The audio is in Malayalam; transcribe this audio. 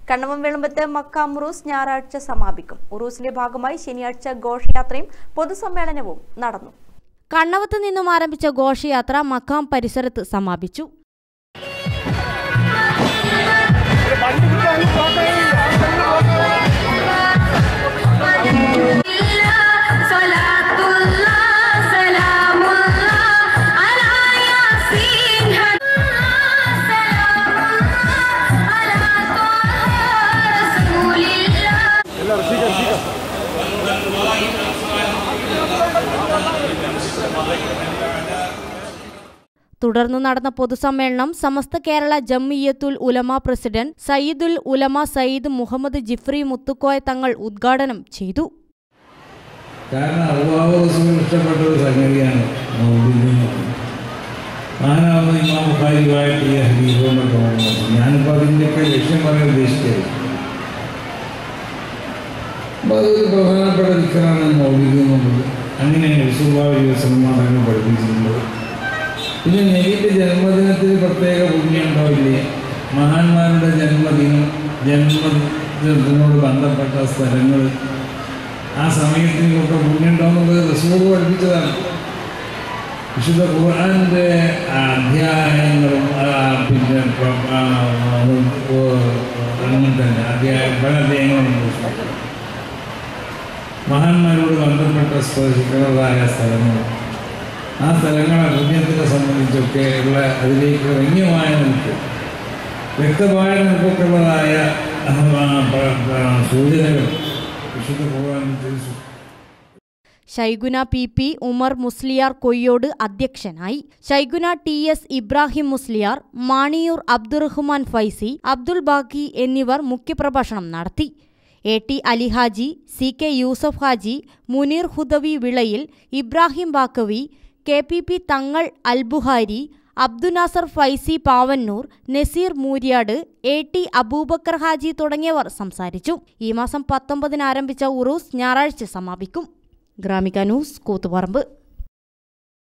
കണ്ണവം വിളമ്പത്ത് മക്കാം ഉറൂസ് ഞായറാഴ്ച സമാപിക്കും ഉറൂസിന്റെ ഭാഗമായി ശനിയാഴ്ച ഘോഷയാത്രയും പൊതുസമ്മേളനവും നടന്നു കണ്ണവത്ത് നിന്നും ആരംഭിച്ച ഘോഷയാത്ര മക്കാം പരിസരത്ത് സമാപിച്ചു صلاة الله سلام الله على ياسين سلام الله على طه رسول الله തുടർന്ന് നടന്ന പൊതുസമ്മേളനം സമസ്ത കേരള ജംഇയ്യത്തുൽ ഉലമ പ്രസിഡന്റ് സയ്യിദുൽ ഉലമ സയ്യിദ് മുഹമ്മദ് ജിഫ്രി മുത്തുക്കോയ തങ്ങൾ ഉദ്ഘാടനം ചെയ്തു കാരണം അള്ളാഹു റസൂൽ ഇഷ്ടപ്പെട്ട ഒരു സംഗതിയാണ് മൗലിദ് എന്ന് പറയുന്നത്. മഹാനാവുന്ന ഇമാം ബുഖാരിയുമായിട്ട് ഈ ഹബീബുകൊണ്ട് തോന്നുന്നത് ഞാനിപ്പോൾ അതിൻ്റെയൊക്കെ ലക്ഷ്യം പറയാൻ ഉദ്ദേശിച്ചത് അപ്പോൾ അതൊരു പ്രധാനപ്പെട്ട ദിക്കറാണ് മൗലിദ് എന്നുള്ളത് അങ്ങനെ വിസുഭാവി സന്മാനങ്ങൾ പഠിപ്പിച്ചിട്ടുണ്ട് പിന്നെ നെയ്യുടെ ജന്മദിനത്തിന് പ്രത്യേക പുണ്യം ഉണ്ടാവില്ലേ മഹാന്മാരുടെ ജന്മദിനം ജന്മദിനത്തിനോട് ബന്ധപ്പെട്ട സ്ഥലങ്ങൾ ആ സമയത്തിനൊക്കെ പുണ്യുണ്ടോന്നുള്ളത് റസൂർ പഠിപ്പിച്ചതാണ് വിശുദ്ധ ഖുർആാനിൻ്റെ അധ്യായങ്ങളും ആ, പിന്നെ പ- ആ, ഓ, അങ്ങനെ തന്നെ അധ്യായ പല അധ്യായങ്ങളുണ്ട് മഹാന്മാരോട് ബന്ധപ്പെട്ട സ്പർശിക്കുന്നതായ സ്ഥലങ്ങൾ ആ സ്ഥലങ്ങളെ പുണ്യത്തിനെ സംബന്ധിച്ചൊക്കെ ഉള്ള അതിലേക്ക് രമ്യമായ നിൽക്ക് വ്യക്തമായ നിൽക്കൊക്കെയുള്ളതായ ആ, പ- പ- സൂചനകൾ വിശുദ്ധ ഖുർആാനിൽ തിരിച്ചു ഷൈഗുന പി പി ഉമർ മുസ്ലിയാർ കൊയ്യോട് അധ്യക്ഷനായി ഷൈഗുന ടി എസ് ഇബ്രാഹിം മുസ്ലിയാർ മാണിയൂർ അബ്ദുറഹ്മാൻ ഫൈസി അബ്ദുൾ ബാക്കി എന്നിവർ മുഖ്യപ്രഭാഷണം നടത്തി A T അലിഹാജി C K Yusuf Haji Muneer Hudawi Vilayil Ibrahim Baqavi K P P തങ്ങൾ അൽബുഹാരി അബ്ദുനാസർ ഫൈസി പാവന്നൂർ നസീർ മൂര്യാട് എ ടി അബൂബക്കർ ഹാജി തുടങ്ങിയവർ സംസാരിച്ചു ഈ മാസം പത്തൊമ്പതിന് ആരംഭിച്ച ഉറൂസ് ഞായറാഴ്ച സമാപിക്കും ഗ്രാമിക ന്യൂസ് കൂത്തുപറമ്പ്